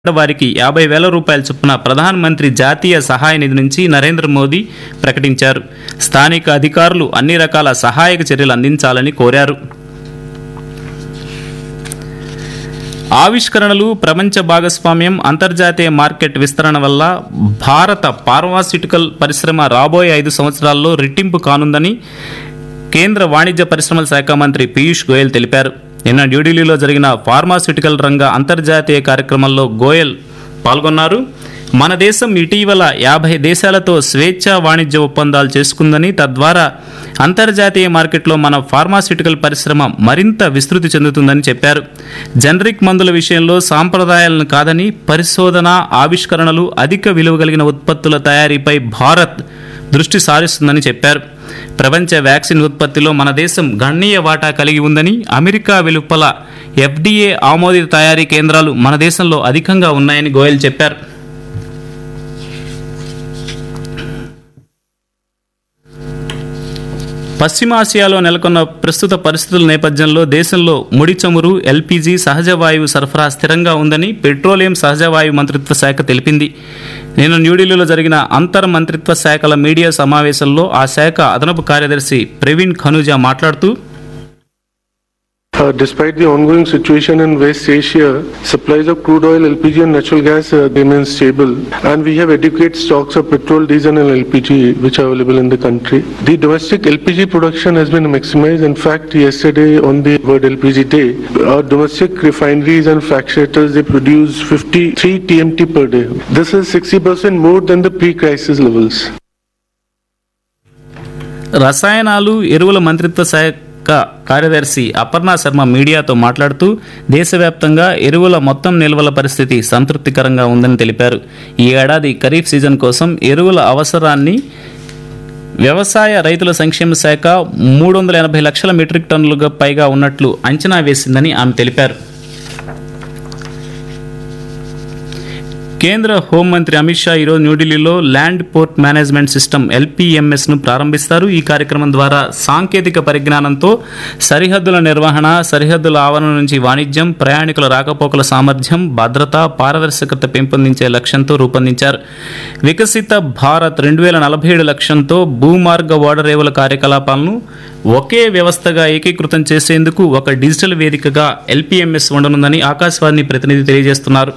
వారికి యాభై వేల రూపాయల చొప్పున ప్రధానమంత్రి జాతీయ సహాయ నిధి నుంచి నరేంద్ర మోదీ ప్రకటించారు స్థానిక అధికారులు అన్ని రకాల సహాయక చర్యలు అందించాలని కోరారు ఆవిష్కరణలు ప్రపంచ భాగస్వామ్యం అంతర్జాతీయ మార్కెట్ విస్తరణ వల్ల భారత ఫార్మాస్యూటికల్ పరిశ్రమ రాబోయే ఐదు సంవత్సరాల్లో రెట్టింపు కానుందని కేంద్ర వాణిజ్య పరిశ్రమల శాఖ మంత్రి పీయూష్ గోయల్ తెలిపారు నిన్న న్యూఢిల్లీలో జరిగిన ఫార్మాస్యూటికల్ రంగ అంతర్జాతీయ కార్యక్రమంలో గోయల్ పాల్గొన్నారు మన దేశం ఇటీవల యాభై దేశాలతో స్వేచ్ఛా వాణిజ్య ఒప్పందాలు చేసుకుందని తద్వారా అంతర్జాతీయ మార్కెట్లో మన ఫార్మాస్యూటికల్ పరిశ్రమ మరింత విస్తృతి చెందుతుందని చెప్పారు జనరిక్ మందుల విషయంలో సాంప్రదాయాలను కాదని పరిశోధన ఆవిష్కరణలు అధిక విలువ కలిగిన ఉత్పత్తుల తయారీపై భారత్ దృష్టి సారిస్తుందని చెప్పారు ప్రపంచ వ్యాక్సిన్ ఉత్పత్తిలో మన దేశం గణనీయ వాటా కలిగి ఉందని అమెరికా వెలుపల ఎఫ్డీఏ ఆమోదిత తయారీ కేంద్రాలు మన దేశంలో అధికంగా ఉన్నాయని గోయల్ చెప్పారు పశ్చిమాసియాలో నెలకొన్న ప్రస్తుత పరిస్థితుల నేపథ్యంలో దేశంలో ముడి చమురు ఎల్పీజీ సహజ వాయువు సరఫరా స్థిరంగా ఉందని పెట్రోలియం సహజ వాయువు మంత్రిత్వ శాఖ తెలిపింది నిన్న న్యూఢిల్లీలో జరిగిన అంతర్ మంత్రిత్వ శాఖల మీడియా సమావేశంలో ఆ శాఖ అదనపు కార్యదర్శి ప్రవీణ్ ఖనుజా మాట్లాడుతూ Uh, despite the ongoing situation in West Asia, supplies of crude oil, LPG and natural gas uh, remain stable and we have adequate stocks of petrol, diesel and LPG which are available in the country. The domestic LPG production has been maximized. In fact, yesterday on the World LPG Day, our domestic refineries and fractionators, they produce 53 TMT per day. This is 60% more than the pre-crisis levels. రసాయనాలు ఎరువుల మంత్రిత్వ శాఖ కార్యదర్శి అపర్ణ శర్మ మీడియాతో మాట్లాడుతూ దేశవ్యాప్తంగా ఎరువుల మొత్తం నిల్వల పరిస్థితి సంతృప్తికరంగా ఉందని తెలిపారు ఈ ఏడాది ఖరీఫ్ సీజన్ కోసం ఎరువుల అవసరాన్ని వ్యవసాయ రైతుల సంక్షేమ శాఖ మూడు వందల ఎనభై లక్షల మెట్రిక్ టన్నులుగా పైగా ఉన్నట్లు అంచనా వేసిందని ఆమె తెలిపారు కేంద్ర హోంమంత్రి అమిత్ షా ఈరోజు న్యూఢిల్లీలో land port management system LPMS ను ప్రారంభిస్తారు ఈ కార్యక్రమం ద్వారా సాంకేతిక పరిజ్ఞానంతో సరిహద్దుల నిర్వహణ సరిహద్దుల ఆవరణ నుంచి వాణిజ్యం ప్రయాణికుల రాకపోకల సామర్థ్యం భద్రత పారదర్శకత పెంపొందించే లక్ష్యంతో రూపొందించారు వికసిత భారత్ రెండు వేల నలభై ఏడు లక్ష్యంతో భూమార్గ ఓడరేవుల కార్యకలాపాలను ఒకే వ్యవస్థగా ఏకీకృతం చేసేందుకు ఒక డిజిటల్ వేదికగా ఎల్పీఎంఎస్ ఉండనుందని ఆకాశవాణి ప్రతినిధి తెలియజేస్తున్నారు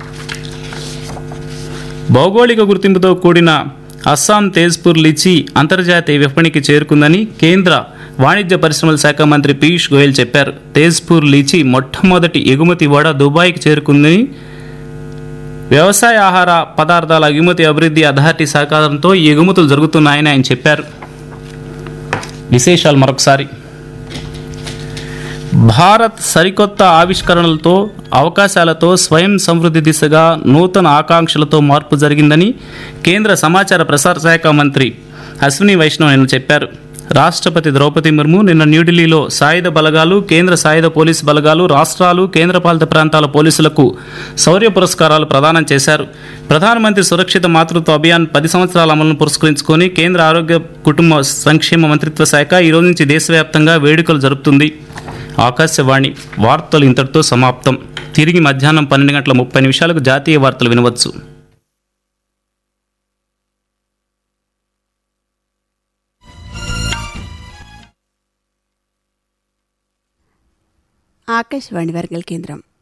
భౌగోళిక గుర్తింపుతో కూడిన అస్సాం తేజ్పూర్ లిచి అంతర్జాతీయ విపణికి చేరుకుందని కేంద్ర వాణిజ్య పరిశ్రమల శాఖ మంత్రి పీయూష్ గోయల్ చెప్పారు తేజ్పూర్ లిచి మొట్టమొదటి ఎగుమతి ఓడ దుబాయ్కి చేరుకుందని వ్యవసాయ ఆహార పదార్థాల ఎగుమతి అభివృద్ధి అథారిటీ సహకారంతో ఈ ఎగుమతులు జరుగుతున్నాయని ఆయన చెప్పారు విశేషాలు మరొకసారి భారత్ సరికొత్త ఆవిష్కరణలతో అవకాశాలతో స్వయం సమృద్ధి దిశగా నూతన ఆకాంక్షలతో మార్పు జరిగిందని కేంద్ర సమాచార ప్రసార శాఖ మంత్రి అశ్విని వైష్ణవ్ నిన్న చెప్పారు రాష్ట్రపతి ద్రౌపది ముర్ము నిన్న న్యూఢిల్లీలో సాయుధ బలగాలు కేంద్ర సాయుధ పోలీసు బలగాలు రాష్ట్రాలు కేంద్రపాలిత ప్రాంతాల పోలీసులకు శౌర్య పురస్కారాలు ప్రదానం చేశారు ప్రధానమంత్రి సురక్షిత మాతృత్వ అభియాన్ పది సంవత్సరాల అమలును పురస్కరించుకొని కేంద్ర ఆరోగ్య కుటుంబ సంక్షేమ మంత్రిత్వ శాఖ ఈ రోజు నుంచి దేశవ్యాప్తంగా వేడుకలు జరుపుతుంది ఆకాశవాణి వార్తలు ఇంతటితో సమాప్తం తిరిగి మధ్యాహ్నం పన్నెండు గంటల ముప్పై నిమిషాలకు జాతీయ వార్తలు వినవచ్చు ఆకాశవాణి వర్గల్ కేంద్రం